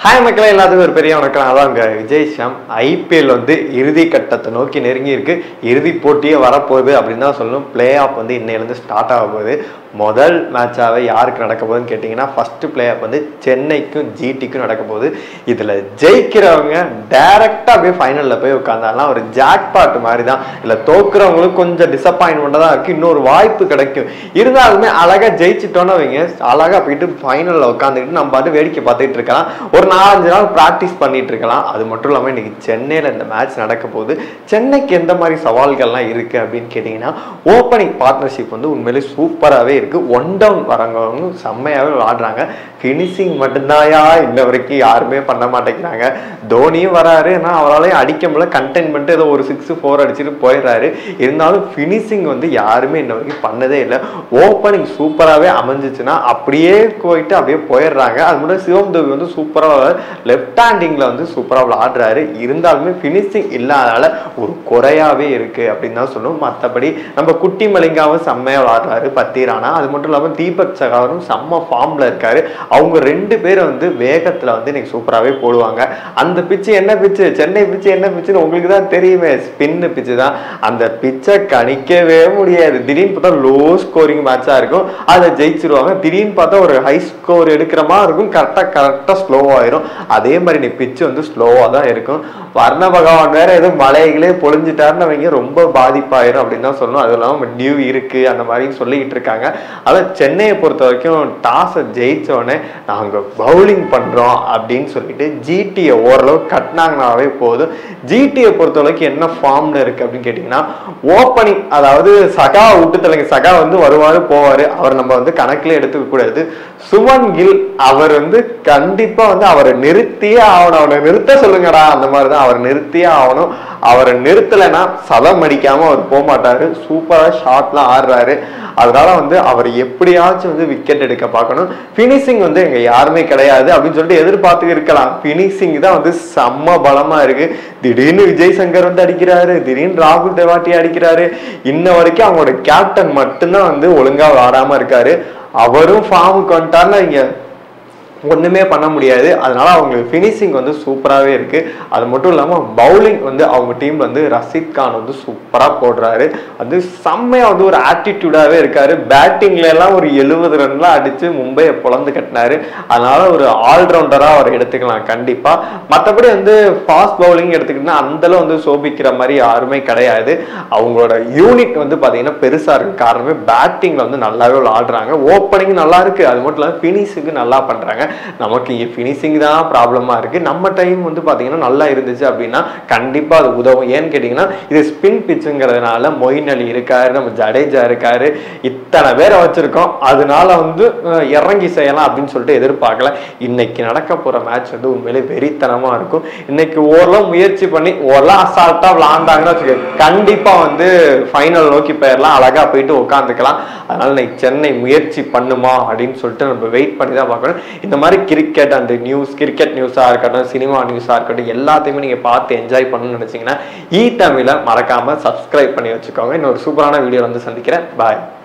hi மக்களே எல்லாத்துக்கும் ஒரு பெரிய வணக்கம் அதான் இங்க விஜய் ஷாம் ஐபிஎல் வந்து இறுதி கட்டத்தை நோக்கி நெருங்கி இருக்கு இறுதி போட்டியே வரப்போகுது அப்படின்னு தான் சொல்லணும் பிளே ஆஃப் வந்து இன்னையிலேருந்து ஸ்டார்ட் ஆக போகுது முதல் மேட்சாகவே யாருக்கு நடக்க போகுதுன்னு கேட்டிங்கன்னா ஃபர்ஸ்ட் பிளே ஆஃப் வந்து சென்னைக்கும் ஜிடிக்கும் நடக்க போகுது இதில் ஜெயிக்கிறவங்க டைரெக்டாக அப்படியே ஃபைனலில் போய் உட்காந்தாலாம் ஒரு ஜாக்பாட் மாதிரி தான் இல்லை தோக்குறவங்களுக்கு கொஞ்சம் டிசப்பாயின்மெண்ட்டாக தான் இருக்குது இன்னொரு வாய்ப்பு கிடைக்கும் இருந்தாலுமே அழகாக ஜெயிச்சிட்டோன்னு வைங்க அழகாக போயிட்டு ஃபைனலில் உட்காந்துக்கிட்டு நம்ம பாட்டு வேடிக்கை பார்த்துட்டு இருக்கலாம் ஒரு நாலஞ்சு நாள் ப்ராக்டிஸ் பண்ணிட்டு இருக்கலாம் அது மட்டும் இல்லாமல் இன்னைக்கு சென்னையில் இந்த மேட்ச் நடக்க போகுது சென்னைக்கு எந்த மாதிரி சவால்கள்லாம் இருக்குது அப்படின்னு கேட்டிங்கன்னா ஓப்பனிங் பார்ட்னர்ஷிப் வந்து உண்மையிலே சூப்பராகவே இருக்குது ஒன் டவுன் வரவங்க செம்மையாகவே விளாடுறாங்க ஃபினிஷிங் மட்டும்தாயா இன்ன வரைக்கும் யாருமே பண்ண மாட்டேங்கிறாங்க தோனியும் வராரு ஆனால் அவராலையும் அடிக்க முடியல கண்டென்மெண்ட் ஏதோ ஒரு சிக்ஸ் ஃபோர் அடிச்சுட்டு போயிடுறாரு இருந்தாலும் ஃபினிஷிங் வந்து யாருமே இன்ன வரைக்கும் பண்ணதே இல்லை ஓப்பனிங் சூப்பராகவே அமைஞ்சிச்சுன்னா அப்படியே போயிட்டு அப்படியே போயிடுறாங்க அது மட்டும் சிவம் தேவி வந்து சூப்பராக லெஃப்ட் ஹேண்டிங்கில் வந்து சூப்பராக விளாடுறாரு இருந்தாலுமே ஃபினிஷிங் இல்லாதனால ஒரு குறையாவே இருக்கு அப்படின்னு தான் சொல்லணும் மற்றபடி நம்ம குட்டி மலிங்காவும் செம்மையாக விளாடுறாரு பத்திரானா அது மட்டும் இல்லாமல் தீபக் சகாரும் செம்ம ஃபார்மில் இருக்காரு அவங்க ரெண்டு பேரும் வந்து வேகத்தில் வந்து இன்னைக்கு சூப்பராகவே போடுவாங்க அந்த பிச்சு என்ன பிச்சு சென்னை பிச்சு என்ன பிச்சுன்னு உங்களுக்கு தான் தெரியுமே ஸ்பின்னு பிச்சு தான் அந்த பிச்சை கணிக்கவே முடியாது திடீர்னு பார்த்தா லோ ஸ்கோரிங் மேட்சாக இருக்கும் அதை ஜெயிச்சிருவாங்க திடீர்னு பார்த்தா ஒரு ஹை ஸ்கோர் எடுக்கிற மாதிரி இருக்கும் கரெக்டாக கரெக்டாக ஸ்லோவாயிரும் அதே மாதிரி நீ பிச்சு வந்து ஸ்லோவாக தான் இருக்கும் வர்ண பகவான் வேற ஏதோ மலைகளே பொழிஞ்சிட்டாருன்னு அவங்க ரொம்ப பாதிப்பாயிரும் அப்படின்னு தான் சொல்லணும் அது இல்லாமல் டியூ இருக்கு அந்த மாதிரி சொல்லிக்கிட்டு இருக்காங்க அதான் சென்னையை பொறுத்த வரைக்கும் டாஸை ஜெயிச்ச உடனே நாங்கள் பவுலிங் பண்ணுறோம் அப்படின்னு சொல்லிட்டு ஜிடியை ஓரளவு கட்டினாங்கனாவே போதும் ஜிடியை பொறுத்த வரைக்கும் என்ன ஃபார்ம்ல இருக்கு அப்படின்னு கேட்டிங்கன்னா ஓப்பனிங் அதாவது சகா விட்டு தலைங்க சகா வந்து வருவாரு போவாரு அவர் நம்ம வந்து கணக்கில் எடுத்துக்க கூடாது சுமன் கில் அவர் வந்து கண்டிப்பா வந்து அவரை நிறுத்தியே ஆகணும் அவனை நிறுத்த சொல்லுங்கடா அந்த மாதிரி தான் அவர் நிறுத்தியே ஆகணும் அவரை நிறுத்தலைன்னா சதம் அடிக்காம அவர் போக மாட்டாரு சூப்பரா ஷாட்லாம் ஆடுறாரு அதனால வந்து அவர் எப்படியாச்சும் வந்து விக்கெட் எடுக்க பார்க்கணும் ஃபினிஷிங் வந்து எங்க யாருமே கிடையாது அப்படின்னு சொல்லிட்டு எதிர்பார்த்து இருக்கலாம் ஃபினிஷிங் தான் வந்து செம்ம பலமா இருக்கு திடீர்னு விஜய் சங்கர் வந்து அடிக்கிறாரு திடீர்னு ராகுல் தெவாட்டி அடிக்கிறாரு இன்ன வரைக்கும் அவங்களோட கேப்டன் மட்டும்தான் வந்து ஒழுங்கா விளாடாம இருக்காரு அவரும் ஃபார்முக்கு வந்துட்டாருன்னா இங்க ஒண்ணுமே பண்ண முடியாது அதனால அவங்களுக்கு ஃபினிஷிங் வந்து சூப்பராகவே இருக்கு அது மட்டும் இல்லாமல் பவுலிங் வந்து அவங்க டீம் வந்து ரஷீத் கான் வந்து சூப்பராக போடுறாரு அது செம்மையா வந்து ஒரு ஆட்டிடியூடாகவே இருக்காரு பேட்டிங்ல எல்லாம் ஒரு எழுபது ரன்லாம் அடிச்சு மும்பையை பொழந்து கட்டினாரு அதனால ஒரு ஆல்ரவுண்டராக அவர் எடுத்துக்கலாம் கண்டிப்பா மற்றபடி வந்து ஃபாஸ்ட் பவுலிங் எடுத்துக்கிட்டா அந்தளவு வந்து சோபிக்கிற மாதிரி யாருமே கிடையாது அவங்களோட யூனிட் வந்து பார்த்தீங்கன்னா பெருசா இருக்கு காரணமே பேட்டிங்ல வந்து நல்லாவே விளாடுறாங்க ஓப்பனிங் நல்லா இருக்கு அது மட்டும் இல்லாமல் ஃபினிஷுக்கு நல்லா பண்றாங்க நமக்கு இங்கே ஃபினிஷிங் தான் ப்ராப்ளமாக இருக்குது நம்ம டைம் வந்து பார்த்தீங்கன்னா நல்லா இருந்துச்சு அப்படின்னா கண்டிப்பாக அது உதவும் ஏன்னு கேட்டிங்கன்னா இது ஸ்பின் பிச்சுங்கிறதுனால மொயின் அலி இருக்காரு நம்ம ஜடேஜா இருக்காரு இத்தனை பேரை வச்சுருக்கோம் அதனால வந்து அஹ், இறங்கி செய்யலாம் அப்படின்னு சொல்லிட்டு எதிர்பார்க்கல இன்னைக்கு நடக்க போகிற மேட்ச் வந்து உண்மையிலே வெறித்தனமாக இருக்கும் இன்னைக்கு ஓரளவு முயற்சி பண்ணி ஓரளவு அசால்ட்டாக விளாண்டாங்கன்னு வச்சுக்க கண்டிப்பாக வந்து ஃபைனல் நோக்கி போயிடலாம் அழகாக போயிட்டு உட்காந்துக்கலாம் அதனால இன்னைக்கு சென்னை முயற்சி பண்ணுமா அப்படின்னு சொல்லிட்டு நம்ம வெயிட் பண்ணி தான் பார்க்கணும் இந்த மாதிரி கிரிக்கெட் அண்ட் நியூஸ் கிரிக்கெட் நியூஸாக இருக்கட்டும் சினிமா நியூஸாக இருக்கட்டும் எல்லாத்தையுமே நீங்கள் பார்த்து என்ஜாய் பண்ணணும்னு நினச்சிங்கன்னா ஈ தமிழை மறக்காமல் சப்ஸ்கிரைப் பண்ணி வச்சுக்கோங்க இன்னொரு சூப்பரான வீடியோ வந்து சந்திக்கிறேன் பாய்